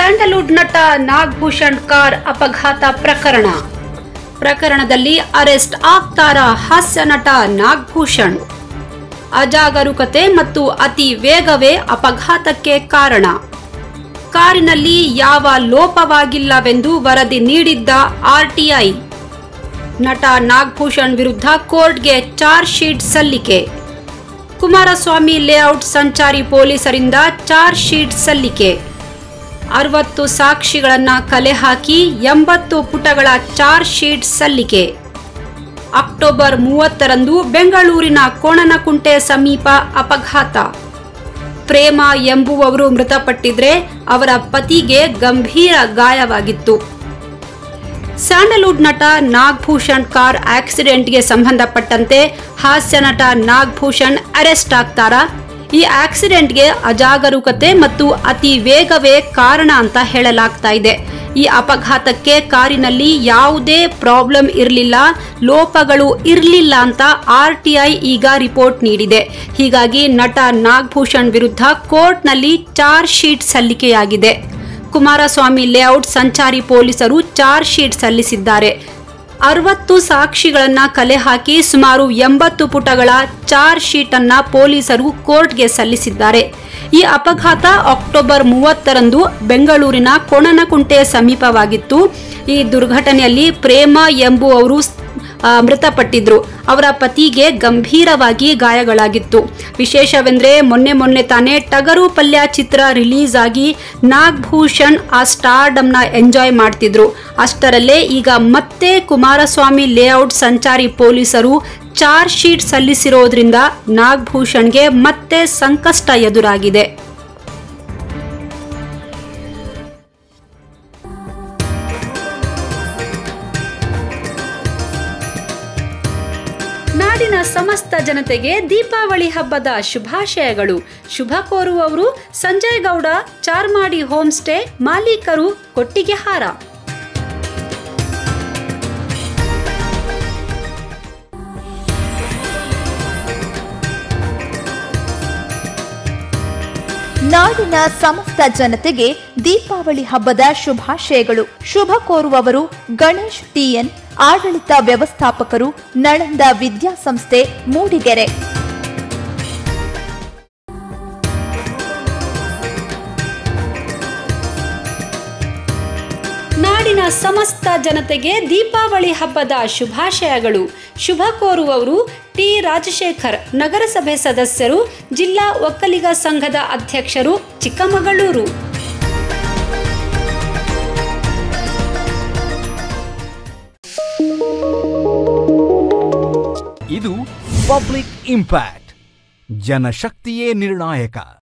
Sandalwood ನಟ Nagabhushan car ಅಪಘಾತ ಪ್ರಕರಣ ಪ್ರಕರಣದಲ್ಲಿ ಅರೆಸ್ಟ್ ಆಗ್ತಾರ ಹಾಸ್ಯ ನಟ ನಾಗಭೂಷಣ್ ಅಜಾಗರೂಕತೆ ಮತ್ತು ಅತಿ ವೇಗವೇ ಅಪಘಾತಕ್ಕೆ ಕಾರಣ ಕಾರಿನಲ್ಲಿ ಯಾವ ಲೋಪವಾಗಿಲ್ಲವೆಂದು ವರದಿ ನೀಡಿದ್ದ ಆರ್ಟಿಐ ನಟ ನಾಗಭೂಷಣ್ ವಿರುದ್ಧ ಕೋರ್ಟ್ಗೆ ಚಾರ್ಜ್ ಶೀಟ್ ಸಲ್ಲಿಕೆ ಕುಮಾರಸ್ವಾಮಿ ಲೇಔಟ್ ಸಂಚಾರಿ ಪೊಲೀಸರಿಂದ ಚಾರ್ಜ್ ಶೀಟ್ ಸಲ್ಲಿಕೆ ಅರವತ್ತು ಸಾಕ್ಷಿಗಳನ್ನ ಕಲೆ ಹಾಕಿ ಎಂಬತ್ತು ಪುಟಗಳ ಚಾರ್ಜ್ ಶೀಟ್ ಸಲ್ಲಿಕೆ ಅಕ್ಟೋಬರ್ ಮೂವತ್ತರಂದು ಬೆಂಗಳೂರಿನ ಕೋಣನಕುಂಟೆ ಸಮೀಪ ಅಪಘಾತ ಪ್ರೇಮ ಎಂಬುವವರು ಮೃತಪಟ್ಟಿದ್ರೆ ಅವರ ಪತಿಗೆ ಗಂಭೀರ ಗಾಯವಾಗಿತ್ತು ಸ್ಯಾಂಡಲ್ವುಡ್ ನಟ ನಾಗಭೂಷಣ್ ಕಾರ್ ಆಕ್ಸಿಡೆಂಟ್ಗೆ ಸಂಬಂಧಪಟ್ಟಂತೆ ಹಾಸ್ಯ ನಟ ನಾಗಭೂಷಣ್ ಅರೆಸ್ಟ್ ಆಗ್ತಾರಾ ಈ ಆಕ್ಸಿಡೆಂಟ್ಗೆ ಅಜಾಗರೂಕತೆ ಮತ್ತು ಅತಿ ವೇಗವೇ ಕಾರಣ ಅಂತ ಹೇಳಲಾಗ್ತಾ ಇದೆ ಈ ಅಪಘಾತಕ್ಕೆ ಕಾರಿನಲ್ಲಿ ಯಾವುದೇ ಪ್ರಾಬ್ಲಮ್ ಇರಲಿಲ್ಲ ಲೋಪಗಳು ಇರಲಿಲ್ಲ ಅಂತ ಆರ್ಟಿಐ ಈಗ ರಿಪೋರ್ಟ್ ನೀಡಿದೆ ಹೀಗಾಗಿ ನಟ ನಾಗಭೂಷಣ್ ವಿರುದ್ಧ ಕೋರ್ಟ್ನಲ್ಲಿ ಚಾರ್ಜ್ ಶೀಟ್ ಸಲ್ಲಿಕೆಯಾಗಿದೆ ಕುಮಾರಸ್ವಾಮಿ ಲೇಔಟ್ ಸಂಚಾರಿ ಪೊಲೀಸರು ಚಾರ್ಜ್ ಶೀಟ್ ಸಲ್ಲಿಸಿದ್ದಾರೆ ಅರವತ್ತು ಸಾಕ್ಷಿಗಳನ್ನ ಕಲೆ ಹಾಕಿ ಸುಮಾರು ಎಂಬತ್ತು ಪುಟಗಳ ಚಾರ್ಜ್ ಶೀಟ್ ಅನ್ನ ಪೊಲೀಸರು ಕೋರ್ಟ್ಗೆ ಸಲ್ಲಿಸಿದ್ದಾರೆ ಈ ಅಪಘಾತ ಅಕ್ಟೋಬರ್ ಮೂವತ್ತರಂದು ಬೆಂಗಳೂರಿನ ಕೊಣನಕುಂಟೆ ಸಮೀಪವಾಗಿತ್ತು ಈ ದುರ್ಘಟನೆಯಲ್ಲಿ ಪ್ರೇಮ ಎಂಬುವವರು ಆ, ಮೃತಪಟ್ಟಿದ್ರು ಅವರ ಪತಿಗೆ ಗಂಭೀರವಾಗಿ ಗಾಯಗಳಾಗಿತ್ತು ವಿಶೇಷವೆಂದ್ರೆ ಮೊನ್ನೆ ಮೊನ್ನೆ ತಾನೇ ಟಗರು ಪಲ್ಯ ಚಿತ್ರ ರಿಲೀಸ್ ಆಗಿ ನಾಗಭೂಷಣ್ ಆ ಸ್ಟಾರ್ಡಮ್ನ ಎಂಜಾಯ್ ಮಾಡ್ತಿದ್ರು ಅಷ್ಟರಲ್ಲೇ ಈಗ ಮತ್ತೆ ಕುಮಾರಸ್ವಾಮಿ ಲೇಔಟ್ ಸಂಚಾರಿ ಪೊಲೀಸರು ಚಾರ್ಜ್ ಶೀಟ್ ಸಲ್ಲಿಸಿರೋದ್ರಿಂದ ನಾಗಭೂಷಣ್ಗೆ ಮತ್ತೆ ಸಂಕಷ್ಟ ಎದುರಾಗಿದೆ ನಾಡಿನ ಸಮಸ್ತ ಜನತೆಗೆ ದೀಪಾವಳಿ ಹಬ್ಬದ ಶುಭಾಶಯಗಳು ಶುಭ ಕೋರುವವರು ಸಂಜಯ್ ಗೌಡ ಚಾರ್ಮಾಡಿ ಹೋಮ್ ಸ್ಟೇ ಮಾಲೀಕರು ಕೊಟ್ಟಿಗೆ ಹಾರ ನಾಡಿನ ಸಮಸ್ತ ಜನತೆಗೆ ದೀಪಾವಳಿ ಹಬ್ಬದ ಶುಭಾಶಯಗಳು ಶುಭ ಕೋರುವವರು ಗಣೇಶ್ ಟಿಎನ್ ಆಡಳಿತ ವ್ಯವಸ್ಥಾಪಕರು ನಳಂದ ವಿದ್ಯಾಸಂಸ್ಥೆ ಮೂಡಿಗೆರೆ ನಾಡಿನ ಸಮಸ್ತ ಜನತೆಗೆ ದೀಪಾವಳಿ ಹಬ್ಬದ ಶುಭಾಶಯಗಳು ಶುಭ ಕೋರುವವರು ಟಿ ರಾಜಶೇಖರ್ ನಗರಸಭೆ ಸದಸ್ಯರು ಜಿಲ್ಲಾ ಒಕ್ಕಲಿಗ ಸಂಘದ ಅಧ್ಯಕ್ಷರು ಚಿಕ್ಕಮಗಳೂರು ಇದು ಪಬ್ಲಿಕ್ ಇಂಪ್ಯಾಕ್ಟ್ ಜನಶಕ್ತಿಯೇ ನಿರ್ಣಾಯಕ